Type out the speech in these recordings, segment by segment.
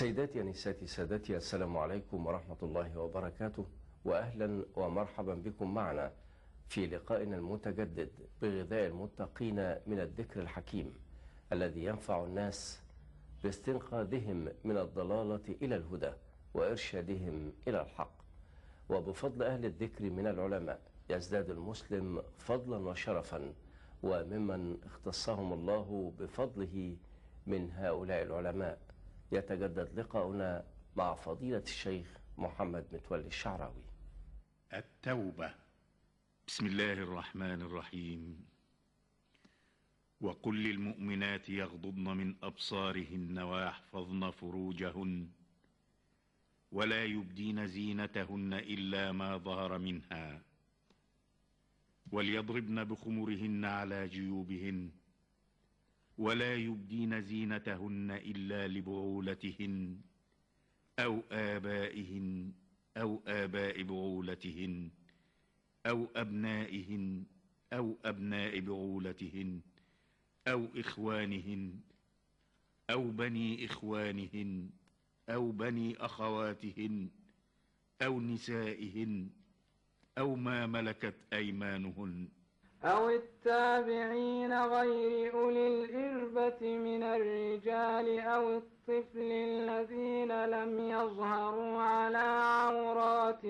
سيداتي أنساتي سادتي السلام عليكم ورحمة الله وبركاته وأهلا ومرحبا بكم معنا في لقائنا المتجدد بغذاء المتقين من الذكر الحكيم الذي ينفع الناس باستنقاذهم من الضلالة إلى الهدى وإرشادهم إلى الحق وبفضل أهل الذكر من العلماء يزداد المسلم فضلا وشرفا وممن اختصهم الله بفضله من هؤلاء العلماء يتجدد لقاؤنا مع فضيلة الشيخ محمد متولي الشعراوي التوبة بسم الله الرحمن الرحيم وقل للمؤمنات يغضضن من أبصارهن ويحفظن فروجهن ولا يبدين زينتهن إلا ما ظهر منها وليضربن بخمرهن على جيوبهن ولا يبدين زينتهن إلا لبعولتهن أو آبائهن أو آباء بعولتهن أو أبنائهن أو أبناء بعولتهن أو إخوانهن أو بني إخوانهن أو بني أخواتهن أو نسائهن أو ما ملكت أيمانهن أو التابعين غير أولي الإربة من الرجال أو الطفل الذين لم يظهروا على عورات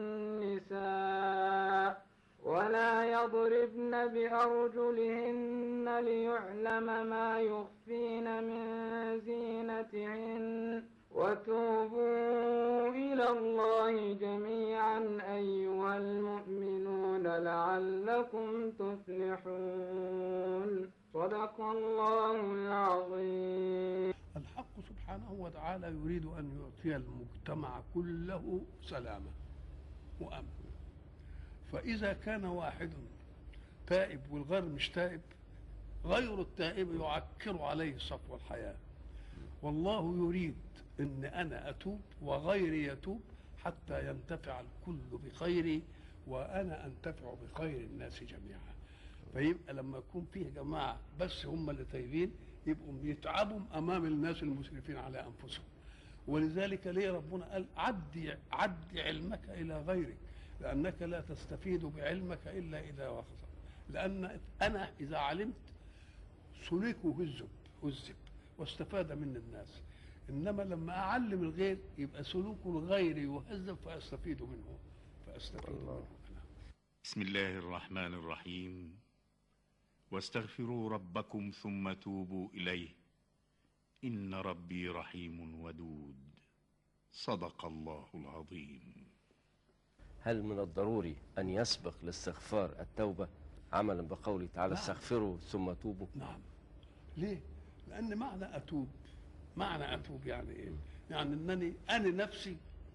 النساء ولا يضربن بأرجلهن ليعلم ما يخفين من زينتهن وتوبوا إلى الله جميعا أيها المؤمنون لعلكم تفلحون صدق الله العظيم الحق سبحانه وتعالى يريد أن يعطي المجتمع كله سلامة وأمن فإذا كان واحد تائب والغير مش تائب غير التائب يعكر عليه صفو الحياة والله يريد ان انا اتوب وغيري يتوب حتى ينتفع الكل بخيري وانا انتفع بخير الناس جميعا فيبقى لما يكون فيه جماعه بس هم اللي تايبين يبقوا يتعبوا امام الناس المسرفين على انفسهم ولذلك ليه ربنا قال عدي عدي علمك الى غيرك لانك لا تستفيد بعلمك الا اذا وخص لان انا اذا علمت سلكه هزب هزب واستفاد من الناس انما لما اعلم الغير يبقى سلوك الغير يهذب فاستفيد منه فاستفيد الله. منه أنا. بسم الله الرحمن الرحيم واستغفروا ربكم ثم توبوا إليه إن ربي رحيم ودود صدق الله العظيم هل من الضروري أن يسبق لاستغفار التوبة عملا بقوله تعالى نعم. استغفروا ثم توبوا نعم ليه؟ لأن معنى أتوب معنى أتوب يعني إيه؟ يعني أنني أنا نفسي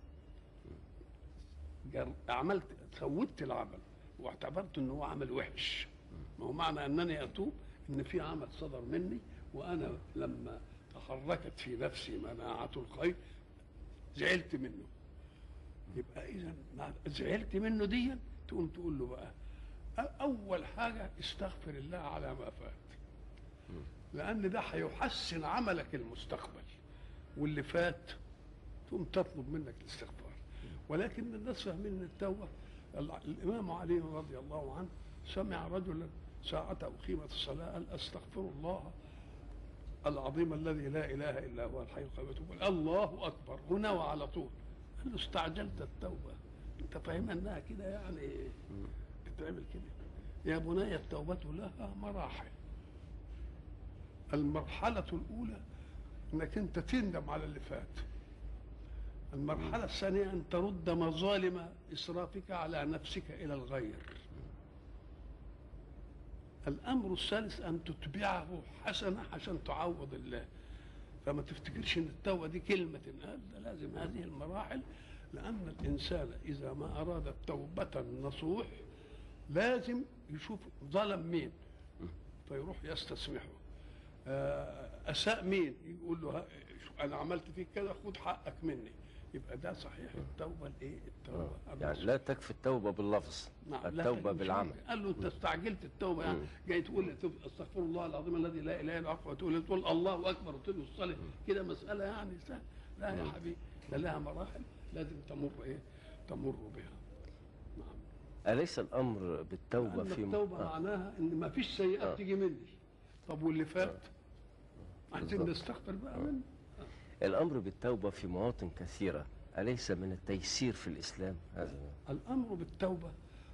جر- عملت سويت العمل واعتبرت أنه هو عمل وحش ما هو معنى أنني أتوب أن في عمل صدر مني وأنا لما تحركت في نفسي مناعة الخير زعلت منه يبقى إذا زعلت منه دي تقوم تقول له بقى أ- أول حاجة استغفر الله على ما فات لان ده هيحسن عملك المستقبل واللي فات تقوم تطلب منك الاستغفار ولكن الناس فاهمين ان التوبه الع- الامام علي رضي الله عنه سمع رجلا ساعة أقيمت الصلاة قال أستغفر الله العظيم الذي لا إله إلا هو الحي القيوم يقول الله أكبر هنا وعلى طول قال له استعجلت التوبة أنت فاهم أنها كده يعني بتعمل كده يا بني التوبة لها مراحل المرحلة الأولى أنك أنت تندم على اللي فات المرحلة الثانية أن ترد مظالم إسرافك على نفسك إلى الغير الأمر الثالث أن تتبعه حسنة عشان تعوض الله فما تفتكرش أن التوبة دي كلمة تنقال ده لازم هذه المراحل لأن الإنسان إذا ما أراد التوبة نصوح لازم يشوف ظلم مين فيروح يستسمحه آه، اساء مين يقول له ها- شو- انا عملت فيك كذا خد حقك مني يبقى ده صحيح التوبه الايه التوبه يعني النصوح. لا تكفي التوبة باللفظ نعم، لا التوبة تجوز بالعمل شرك. قال له انت استعجلت التوبه يعني مم. جاي تقول لي تب- استغفر الله العظيم الذي لا اله الا هو وتقول تقول الله اكبر وتقول الصلاه كده مساله يعني سهله لا يا حبيبي ده لها مراحل لازم تمر ايه تمر بها نعم أليس الأمر بالتوبة لأن في التوبه آه. معناها ان ما فيش سيئات آه. تيجي مني طب واللي فات عايزين بالظبط. نستغفر بقى منه الأمر بالتوبة في مواطن كثيرة أليس من التيسير في الإسلام هذا الامر بالتوبه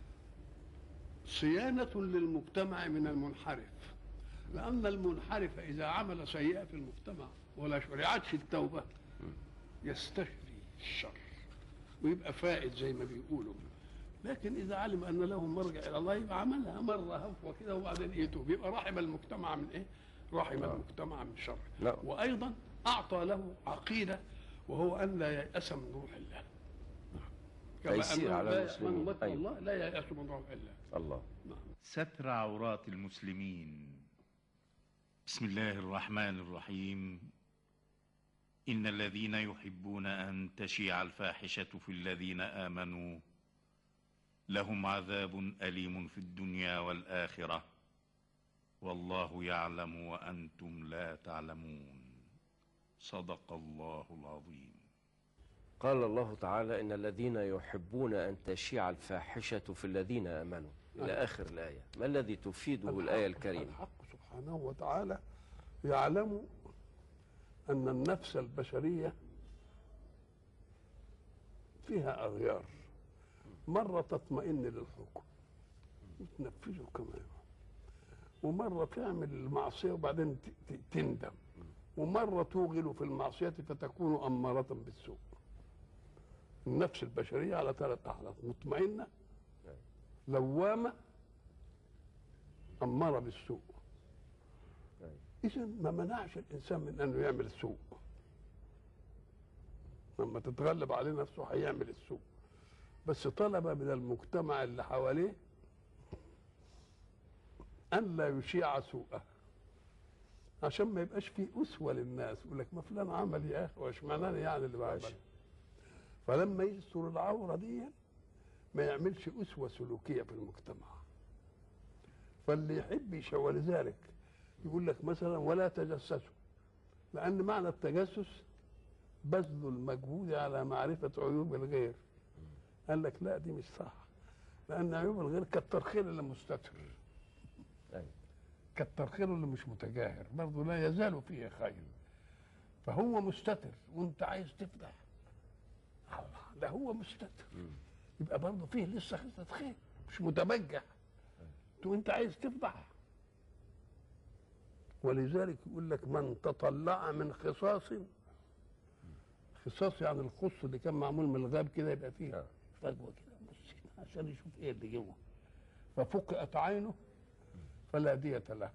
صيانه للمجتمع من المنحرف لان المنحرف اذا عمل سيئه في المجتمع ولا شرعتش التوبه يستشري الشر ويبقى فائد زي ما بيقولوا لكن اذا علم ان له مرجع الى الله يبقى عملها مره هفوه كده وبعدين يتوب يبقى رحم المجتمع من ايه؟ رحم نعم. المجتمع من شر نعم. وايضا اعطى له عقيده وهو ان لا ييأس من روح الله كما تيسير أنه على لا- المسلمين. من مكر أيوة. الله لا ييأس من روح الله الله نعم. ستر عورات المسلمين بسم الله الرحمن الرحيم ان الذين يحبون ان تشيع الفاحشه في الذين امنوا لهم عذاب اليم في الدنيا والاخره والله يعلم وانتم لا تعلمون صدق الله العظيم قال الله تعالى إن الذين يحبون أن تشيع الفاحشة في الذين آمنوا إلى آخر الآية ما الذي تفيده الآية الحق- الكريمة الحق سبحانه وتعالى يعلم أن النفس البشرية فيها أغيار مرة تطمئن للحكم وتنفذه كمان ومرة تعمل المعصية وبعدين ت- ت- تندم ومرة توغل في المعصية فتكون أمارة بالسوء النفس البشرية على ثلاث أحداث مطمئنة لوامة أمارة بالسوء إذا ما منعش الإنسان من أنه يعمل السوء لما تتغلب عليه نفسه هيعمل السوء بس طلب من المجتمع اللي حواليه أن لا يشيع سوءه عشان ما يبقاش فيه أسوة للناس يقول لك ما فلان عمل يا أخي واشمعنى يعني اللي بعمل ماشي. فلما يستر العورة دي ما يعملش أسوة سلوكية في المجتمع فاللي يحب يشوى ولذلك يقول لك مثلا ولا تجسسوا لأن معنى التجسس بذل المجهود على معرفة عيوب الغير قال لك لا دي مش صح لأن عيوب الغير كتر خير اللي مستتر أيوة. كتر خيره اللي مش متجاهر برضه لا يزال فيه خير فهو مستتر وانت عايز تفضح الله ده هو مستتر يبقى برضه فيه لسه خصلة خير مش متبجح وانت عايز تفضح ولذلك يقول لك من تطلع من خصاص خصاص يعني الخص اللي كان معمول من الغاب كده يبقى فيه آه. فجوه كده بص كده عشان يشوف ايه اللي جوه ففقئت عينه فلا دية له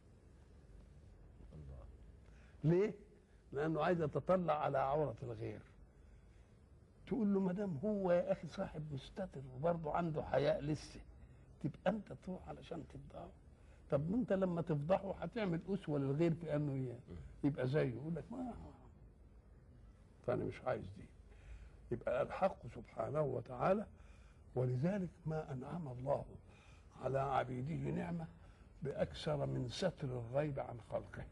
ليه؟ لأنه عايز يتطلع على عورة الغير تقول له ما دام هو يا أخي صاحب مستتر وبرضه عنده حياء لسه تبقى أنت تروح علشان تفضحه طب ما أنت لما تفضحه هتعمل أسوة للغير في أنه ي- يبقى زيه يقول لك ما فأنا مش عايز دي يبقى الحق سبحانه وتعالى ولذلك ما أنعم الله على عبيده نعمة بأكثر من ستر الغيب عن خلقه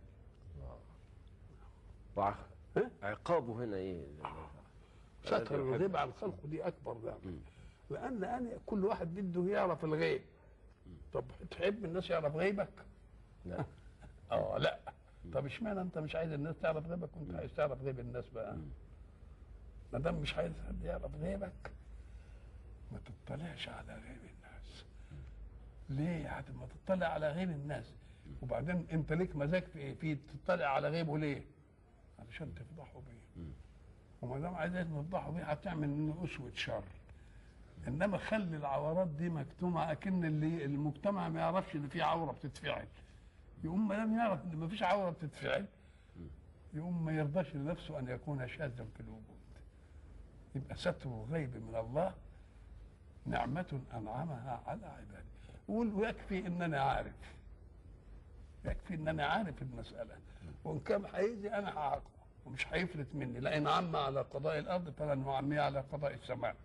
ها؟ وعقابه هنا إيه ستر الغيب عن خلقه دي أكبر نعمة لأن أنا كل واحد بده يعرف الغيب طب تحب الناس يعرف غيبك؟ لا اه لا طب اشمعنى انت مش عايز الناس تعرف غيبك وانت عايز تعرف غيب الناس بقى ما دام مش عايز حد يعرف غيبك ما تطلعش على غيب الناس ليه حتى ما تطلع على غيب الناس وبعدين انت ليك مزاج في ايه في تطلع على غيبه ليه علشان تفضحه بيه وما دام عايز تفضحه بيه هتعمل منه اسوه شر انما خلي العورات دي مكتومه اكن اللي المجتمع ما يعرفش ان في عوره بتتفعل يقوم ما لم يعرف ان ما فيش عوره بتتفعل يقوم ما يرضاش لنفسه ان يكون شاذا في الوجود يبقى ستر الغيب من الله نعمة أنعمها على عباده يقول ويكفي إن أنا عارف يكفي إن أنا عارف المسألة وإن كان هيجي أنا هعاقبه ومش هيفلت مني لأن عم على قضاء الأرض فلن نعميه على قضاء السماء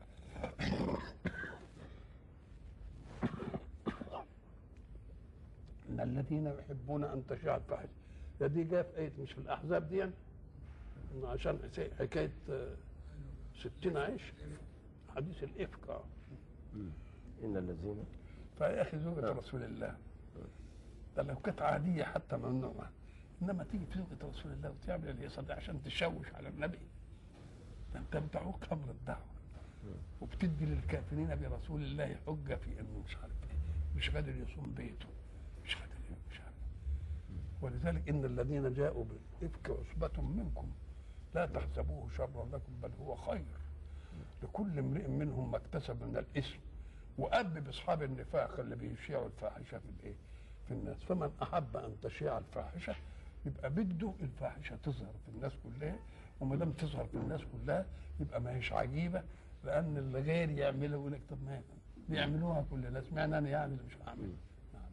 إن الذين يحبون أن تشاع الفاحشة ده دي جاء في آية مش في الأحزاب دي إنه عشان حكايه آه، ستين عيش حديث الافك آه. إن الذين فيا اخي زوجة رسول الله ده لو كانت عاديه حتى ممنوعه انما تيجي في زوجة رسول الله وتعمل الهيصه دي عشان تشوش على النبي ده انت بتعوق امر الدعوه وبتدي للكافرين برسول الله حجه في انه مش عارف ايه مش قادر يصوم بيته مش قادر مش عارف ولذلك ان الذين جاءوا بالافك عصبه منكم لا تحسبوه شرا لكم بل هو خير لكل امرئ منهم ما اكتسب من الاثم وأب باصحاب النفاق اللي بيشيعوا الفاحشه في الايه؟ في الناس فمن احب ان تشيع الفاحشه يبقى بده الفاحشه تظهر في الناس كلها وما دام تظهر في الناس كلها يبقى ما هيش عجيبه لان اللي غير يعمله يقول لك طب ما بيعملوها كل الناس معنى انا يعني اللي مش هعمل نعم.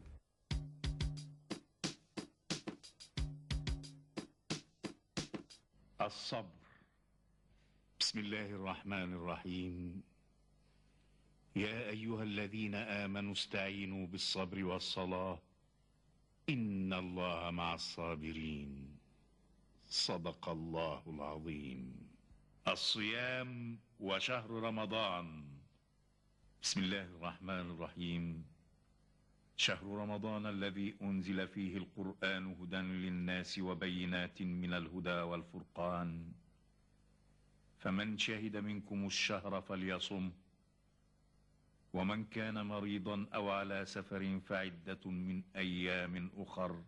الصبر بسم الله الرحمن الرحيم يا ايها الذين امنوا استعينوا بالصبر والصلاه ان الله مع الصابرين صدق الله العظيم الصيام وشهر رمضان بسم الله الرحمن الرحيم شهر رمضان الذي انزل فيه القران هدى للناس وبينات من الهدى والفرقان فمن شهد منكم الشهر فليصم ومن كان مريضا او على سفر فعده من ايام اخر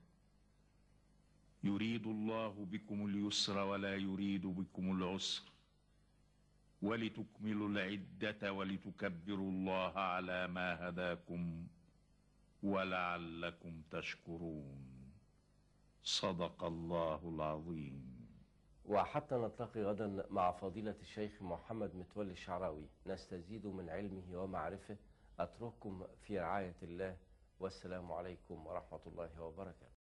يريد الله بكم اليسر ولا يريد بكم العسر ولتكملوا العده ولتكبروا الله على ما هداكم ولعلكم تشكرون صدق الله العظيم وحتى نلتقي غدا مع فضيلة الشيخ محمد متولي الشعراوي نستزيد من علمه ومعرفه أترككم في رعاية الله والسلام عليكم ورحمة الله وبركاته